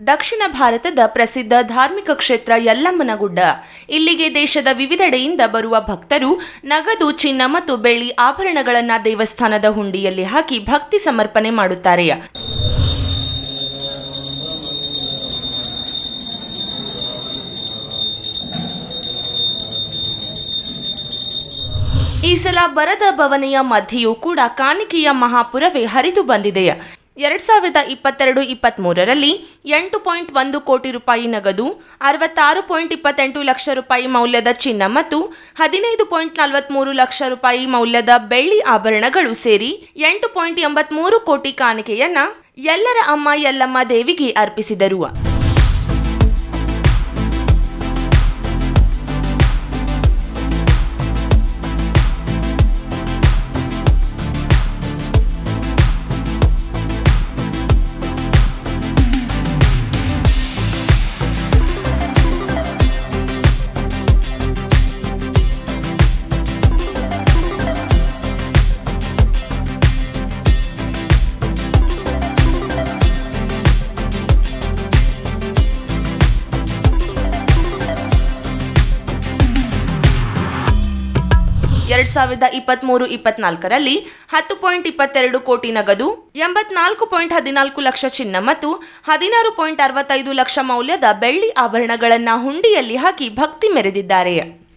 ದಕ್ಷಿಣ ಭಾರತದ ಪ್ರಸಿದ್ಧ ಧಾರ್ಮಿಕ ಕ್ಷೇತ್ರ ಯಲ್ಲಮ್ಮನಗುಡ್ಡ ಇಲ್ಲಿಗೆ ದೇಶದ ವಿವಿಧೆಡೆಯಿಂದ ಬರುವ ಭಕ್ತರು ನಗದು ಚಿನ್ನ ಮತ್ತು ಬೆಳ್ಳಿ ಆಭರಣಗಳನ್ನು ದೇವಸ್ಥಾನದ ಹುಂಡಿಯಲ್ಲಿ ಹಾಕಿ ಭಕ್ತಿ ಸಮರ್ಪಣೆ ಮಾಡುತ್ತಾರೆ ಈ ಸಲ ಬರದ ಭವನೆಯ ಮಧ್ಯೆಯೂ ಕೂಡ ಕಾಣಿಕೆಯ ಮಹಾಪುರವೇ ಹರಿದು ಬಂದಿದೆ ಎರಡ್ ಸಾವಿರದ ಇಪ್ಪತ್ತೆರಡು ಇಪ್ಪತ್ತ್ಮೂರರಲ್ಲಿ ಎಂಟು ಪಾಯಿಂಟ್ ಒಂದು ಕೋಟಿ ರೂಪಾಯಿ ನಗದು ಅರವತ್ತಾರು ಪಾಯಿಂಟ್ ಇಪ್ಪತ್ತೆಂಟು ಲಕ್ಷ ರೂಪಾಯಿ ಮೌಲ್ಯದ ಚಿನ್ನ ಮತ್ತು ಹದಿನೈದು ಪಾಯಿಂಟ್ ನಲವತ್ತ್ಮೂರು ಲಕ್ಷ ರೂಪಾಯಿ ಮೌಲ್ಯದ ಬೆಳ್ಳಿ ಆಭರಣಗಳು ಸೇರಿ ಎಂಟು ಪಾಯಿಂಟ್ ಎಂಬತ್ಮೂರು ಕೋಟಿ ಕಾಣಿಕೆಯನ್ನ ಎಲ್ಲರ ಅಮ್ಮ ಯಲ್ಲಮ್ಮ ದೇವಿಗೆ ಅರ್ಪಿಸಿದರು ಎರಡ್ ಸಾವಿರದ ಇಪ್ಪತ್ತ್ಮೂರು ಇಪ್ಪತ್ನಾಲ್ಕರಲ್ಲಿ ಹತ್ತು ಪಾಯಿಂಟ್ ಇಪ್ಪತ್ತೆರಡು ಕೋಟಿ ನಗದು ಎಂಬತ್ನಾಲ್ಕು ಪಾಯಿಂಟ್ ಹದಿನಾಲ್ಕು ಲಕ್ಷ ಚಿನ್ನ ಮತ್ತು ಹದಿನಾರು ಪಾಯಿಂಟ್ ಅರವತ್ತೈದು ಲಕ್ಷ ಮೌಲ್ಯದ ಬೆಳ್ಳಿ ಆಭರಣಗಳನ್ನು ಹುಂಡಿಯಲ್ಲಿ ಹಾಕಿ ಭಕ್ತಿ ಮೆರೆದಿದ್ದಾರೆ